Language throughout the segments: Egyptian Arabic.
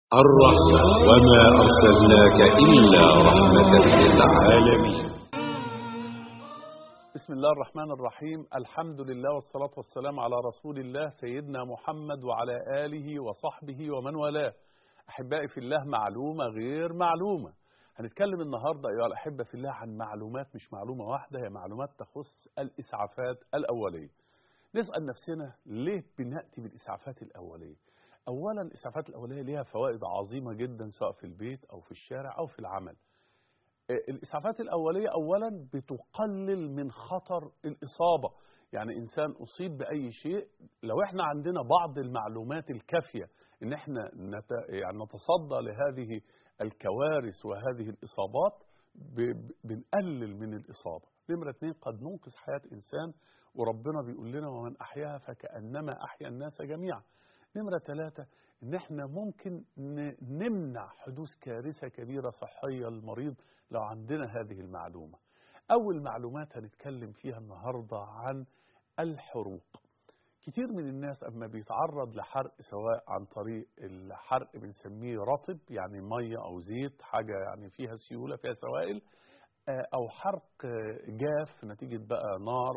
الرحمة وما أرسلناك إلا رحمة للعالمين بسم الله الرحمن الرحيم الحمد لله والصلاة والسلام على رسول الله سيدنا محمد وعلى آله وصحبه ومن والاه أحبائي في الله معلومة غير معلومة هنتكلم النهاردة أيها الأحبة في الله عن معلومات مش معلومة واحدة هي معلومات تخص الإسعافات الأولية نسأل نفسنا ليه بنأتي بالإسعافات الأولية أولا الإسعافات الأولية ليها فوائد عظيمة جدا سواء في البيت أو في الشارع أو في العمل الإسعافات الأولية أولا بتقلل من خطر الإصابة يعني إنسان أصيب بأي شيء لو إحنا عندنا بعض المعلومات الكافية إن إحنا نت... يعني نتصدى لهذه الكوارث وهذه الإصابات ب... بنقلل من الإصابة نمرة اثنين قد ننقذ حياة إنسان وربنا بيقول لنا ومن أحياها فكأنما أحيا الناس جميعا نمرة ثلاثة إن إحنا ممكن نمنع حدوث كارثة كبيرة صحية للمريض لو عندنا هذه المعلومة أول معلومات هنتكلم فيها النهاردة عن الحروق كتير من الناس أما بيتعرض لحرق سواء عن طريق الحرق بنسميه رطب يعني مية أو زيت حاجة يعني فيها سيولة فيها سوائل أو حرق جاف نتيجة بقى نار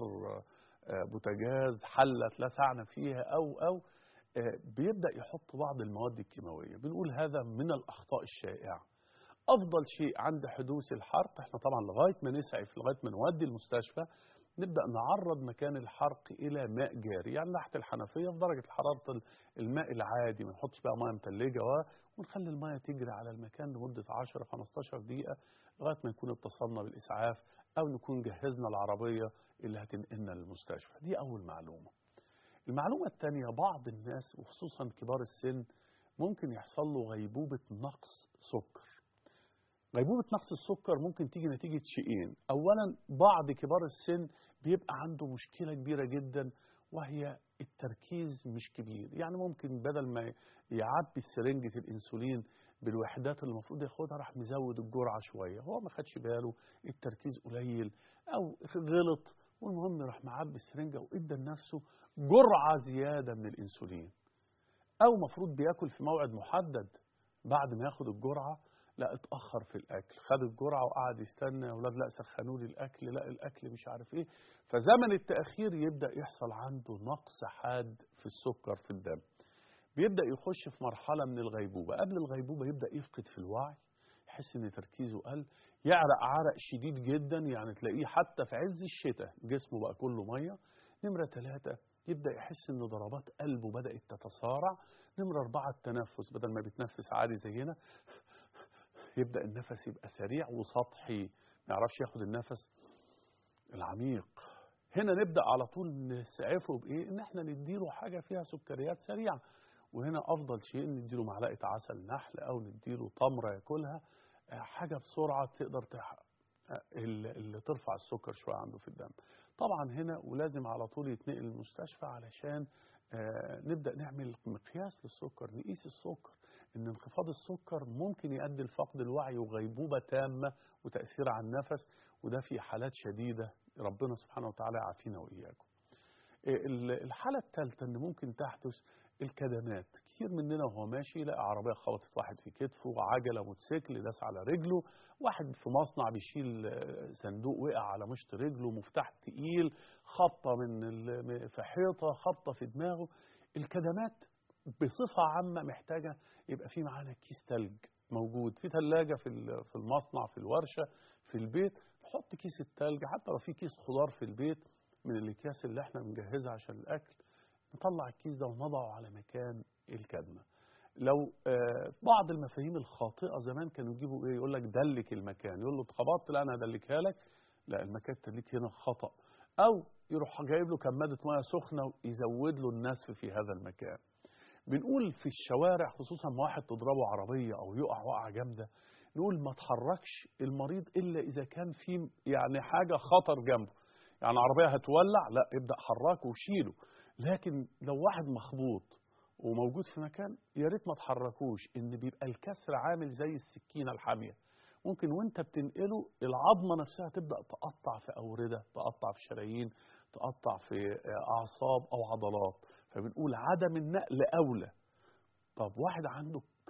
بوتاجاز حلة اتلسعنا فيها أو أو بيبدأ يحط بعض المواد الكيماوية بنقول هذا من الأخطاء الشائعة أفضل شيء عند حدوث الحرق احنا طبعا لغاية ما نسعف لغاية ما نودي المستشفى نبدأ نعرض مكان الحرق إلى ماء جاري يعني تحت الحنفية في درجة حرارة الماء العادي ما نحطش بقى مية متلجة ونخلي المية تجري على المكان لمدة 10-15 دقيقة لغاية ما نكون اتصلنا بالإسعاف أو نكون جهزنا العربية اللي هتنقلنا للمستشفى دي أول معلومة المعلومة الثانية بعض الناس وخصوصا كبار السن ممكن يحصل له غيبوبة نقص سكر غيبوبة نقص السكر ممكن تيجي نتيجة شيئين أولا بعض كبار السن بيبقى عنده مشكلة كبيرة جدا وهي التركيز مش كبير يعني ممكن بدل ما يعبي سرنجة الإنسولين بالوحدات اللي المفروض ياخدها راح مزود الجرعة شوية هو ما خدش باله التركيز قليل أو غلط والمهم راح معبي السرنجة وإدى لنفسه جرعة زيادة من الإنسولين أو مفروض بياكل في موعد محدد بعد ما ياخد الجرعة لا اتأخر في الأكل خد الجرعة وقعد يستنى يا أولاد لا سخنوا لي الأكل لا الأكل مش عارف إيه فزمن التأخير يبدأ يحصل عنده نقص حاد في السكر في الدم بيبدأ يخش في مرحلة من الغيبوبة قبل الغيبوبة يبدأ يفقد في الوعي يحس ان تركيزه قل يعرق عرق شديد جدا يعني تلاقيه حتى في عز الشتاء جسمه بقى كله ميه نمرة ثلاثة يبدأ يحس ان ضربات قلبه بدأت تتسارع نمرة أربعة التنفس بدل ما بيتنفس عادي زينا يبدأ النفس يبقى سريع وسطحي ما يعرفش ياخد النفس العميق هنا نبدأ على طول نسعفه بإيه إن احنا نديله حاجة فيها سكريات سريعة وهنا أفضل شيء نديله معلقة عسل نحل أو نديله تمرة ياكلها حاجة بسرعة تقدر تحقق اللي ترفع السكر شوية عنده في الدم طبعا هنا ولازم على طول يتنقل المستشفى علشان نبدأ نعمل مقياس للسكر نقيس السكر ان انخفاض السكر ممكن يؤدي لفقد الوعي وغيبوبة تامة وتأثير على النفس وده في حالات شديدة ربنا سبحانه وتعالى يعافينا وإياكم الحالة الثالثة ان ممكن تحدث الكدمات كتير مننا وهو ماشي لقى عربية خبطت واحد في كتفه عجلة موتوسيكل داس على رجله واحد في مصنع بيشيل صندوق وقع على مشط رجله مفتاح تقيل خبطة من في حيطة خبطة في دماغه الكدمات بصفة عامة محتاجة يبقى في معانا كيس تلج موجود في ثلاجة في في المصنع في الورشة في البيت نحط كيس التلج حتى لو في كيس خضار في البيت من الأكياس اللي احنا بنجهزها عشان الأكل نطلع الكيس ده ونضعه على مكان الكدمة لو بعض المفاهيم الخاطئة زمان كانوا يجيبوا ايه يقول لك دلك المكان يقول له اتخبطت لا انا هدلكها لك لا المكان تدليك هنا خطأ او يروح جايب له كمادة ميه سخنة ويزود له النسف في هذا المكان بنقول في الشوارع خصوصا ما واحد تضربه عربية او يقع وقعة جامدة نقول ما تحركش المريض الا اذا كان في يعني حاجة خطر جنبه يعني عربية هتولع لا ابدأ حركه وشيله لكن لو واحد مخبوط وموجود في مكان يا ريت ما تحركوش ان بيبقى الكسر عامل زي السكينه الحاميه ممكن وانت بتنقله العظمه نفسها تبدا تقطع في اورده تقطع في شرايين تقطع في اعصاب او عضلات فبنقول عدم النقل اولى طب واحد عنده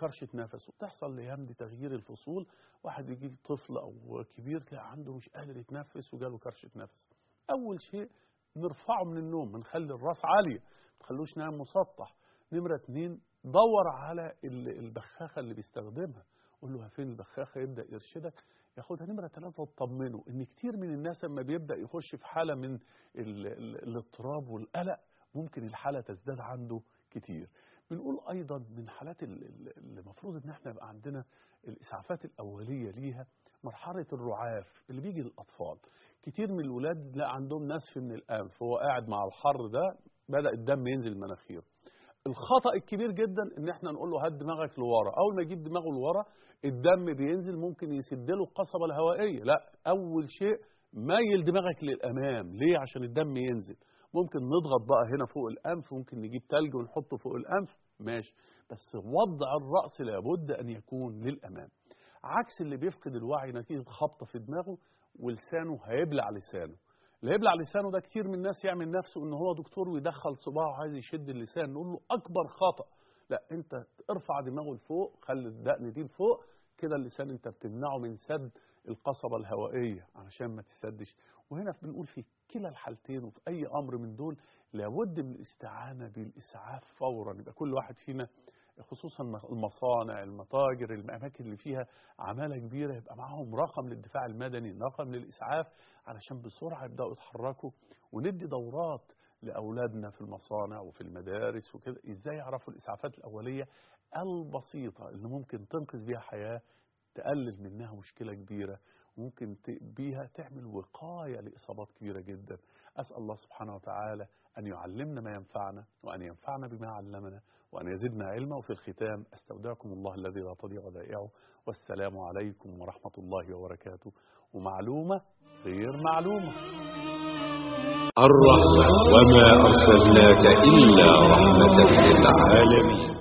كرشه نفس وتحصل الايام دي تغيير الفصول واحد يجي طفل او كبير تلاقي عنده مش قادر يتنفس وجاله كرشه نفس اول شيء نرفعه من النوم بنخلي الراس عاليه ما تخلوش نايم مسطح نمره اتنين دور على ال- البخاخه اللي بيستخدمها قول له فين البخاخه يبدا يرشدك ياخدها نمره ثلاثه وتطمنه ان كتير من الناس لما بيبدا يخش في حاله من ال- ال- الاضطراب والقلق ممكن الحاله تزداد عنده كتير بنقول ايضا من حالات ال- ال- اللي المفروض ان احنا يبقى عندنا الاسعافات الاوليه ليها مرحله الرعاف اللي بيجي للاطفال كتير من الولاد لا عندهم نسف من الانف هو قاعد مع الحر ده بدا الدم ينزل مناخيره الخطا الكبير جدا ان احنا نقول له هات دماغك لورا اول ما يجيب دماغه لورا الدم بينزل ممكن يسد له القصبه الهوائيه لا اول شيء ميل دماغك للامام ليه عشان الدم ينزل ممكن نضغط بقى هنا فوق الانف ممكن نجيب تلج ونحطه فوق الانف ماشي بس وضع الراس لابد ان يكون للامام عكس اللي بيفقد الوعي نتيجه خبطه في دماغه ولسانه هيبلع لسانه اللي هيبلع لسانه ده كتير من الناس يعمل نفسه ان هو دكتور ويدخل صباعه عايز يشد اللسان نقول له اكبر خطا لا انت ارفع دماغه لفوق خلي الدقن دي لفوق كده اللسان انت بتمنعه من سد القصبه الهوائيه علشان ما تسدش وهنا بنقول في كلا الحالتين وفي اي امر من دول لابد من الاستعانه بالاسعاف فورا يبقى كل واحد فينا خصوصا المصانع المتاجر الاماكن اللي فيها عماله كبيره يبقى معاهم رقم للدفاع المدني رقم للاسعاف علشان بسرعه يبداوا يتحركوا وندي دورات لاولادنا في المصانع وفي المدارس وكده ازاي يعرفوا الاسعافات الاوليه البسيطه اللي ممكن تنقذ بيها حياه تقلل منها مشكله كبيره ممكن ت- بيها تعمل وقايه لاصابات كبيره جدا اسال الله سبحانه وتعالى ان يعلمنا ما ينفعنا وان ينفعنا بما علمنا وأن يزدنا علما وفي الختام أستودعكم الله الذي لا تضيع ودائعه والسلام عليكم ورحمة الله وبركاته ومعلومة غير معلومة الرحمة وما أرسلناك إلا رحمة للعالمين